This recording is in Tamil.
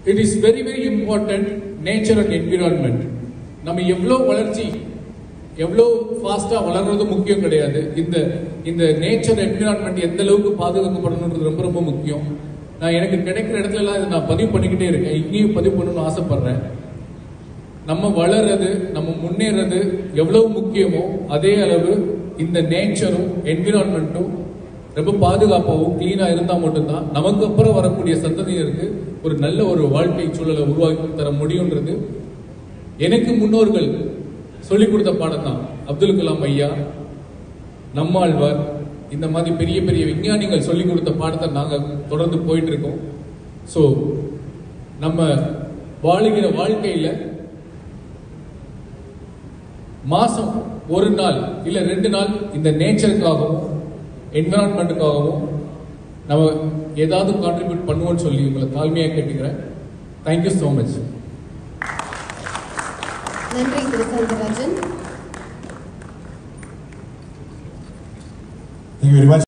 It is very very important nature and environment நம்ம எவ்வளோ வளர்ச்சி எவ்வளோ ஃபாஸ்ட்டாக வளர்றது முக்கியம் கிடையாது இந்த இந்த நேச்சர் என்விரான்மெண்ட் எந்த அளவுக்கு பாதுகாக்கப்படணுன்றது ரொம்ப ரொம்ப முக்கியம் நான் எனக்கு கிடைக்கிற இடத்துல எல்லாம் இதை நான் பதிவு பண்ணிக்கிட்டே இருக்கேன் இங்கேயும் பதிவு பண்ணணும்னு ஆசைப்படுறேன் நம்ம வளர்றது நம்ம முன்னேறது எவ்வளவு முக்கியமோ அதே அளவு இந்த நேச்சரும் என்விரான்மெண்ட்டும் ரொம்ப பாதுகாப்பாகவும் கிளீனாக இருந்தால் மட்டும்தான் நமக்கு அப்புறம் வரக்கூடிய சந்ததியருக்கு ஒரு நல்ல ஒரு வாழ்க்கை சூழலை உருவாக்கி தர முடியுன்றது எனக்கு முன்னோர்கள் சொல்லிக் கொடுத்த பாடம் தான் அப்துல் கலாம் ஐயா நம்மாழ்வார் இந்த மாதிரி பெரிய பெரிய விஞ்ஞானிகள் சொல்லிக் கொடுத்த பாடத்தை நாங்கள் தொடர்ந்து போயிட்டு இருக்கோம் ஸோ நம்ம வாழுகிற வாழ்க்கையில் மாசம் ஒரு நாள் இல்ல ரெண்டு நாள் இந்த நேச்சருக்காகவும் என்விரான்மெண்ட்டுக்காகவும் நம்ம ஏதாவது கான்ட்ரிபியூட் பண்ணுவோம்னு சொல்லி உங்களை தாழ்மையாக கேட்டுக்கிறேன் தேங்க்யூ ஸோ மச் நன்றி திரு Soundararajan Thank you very much.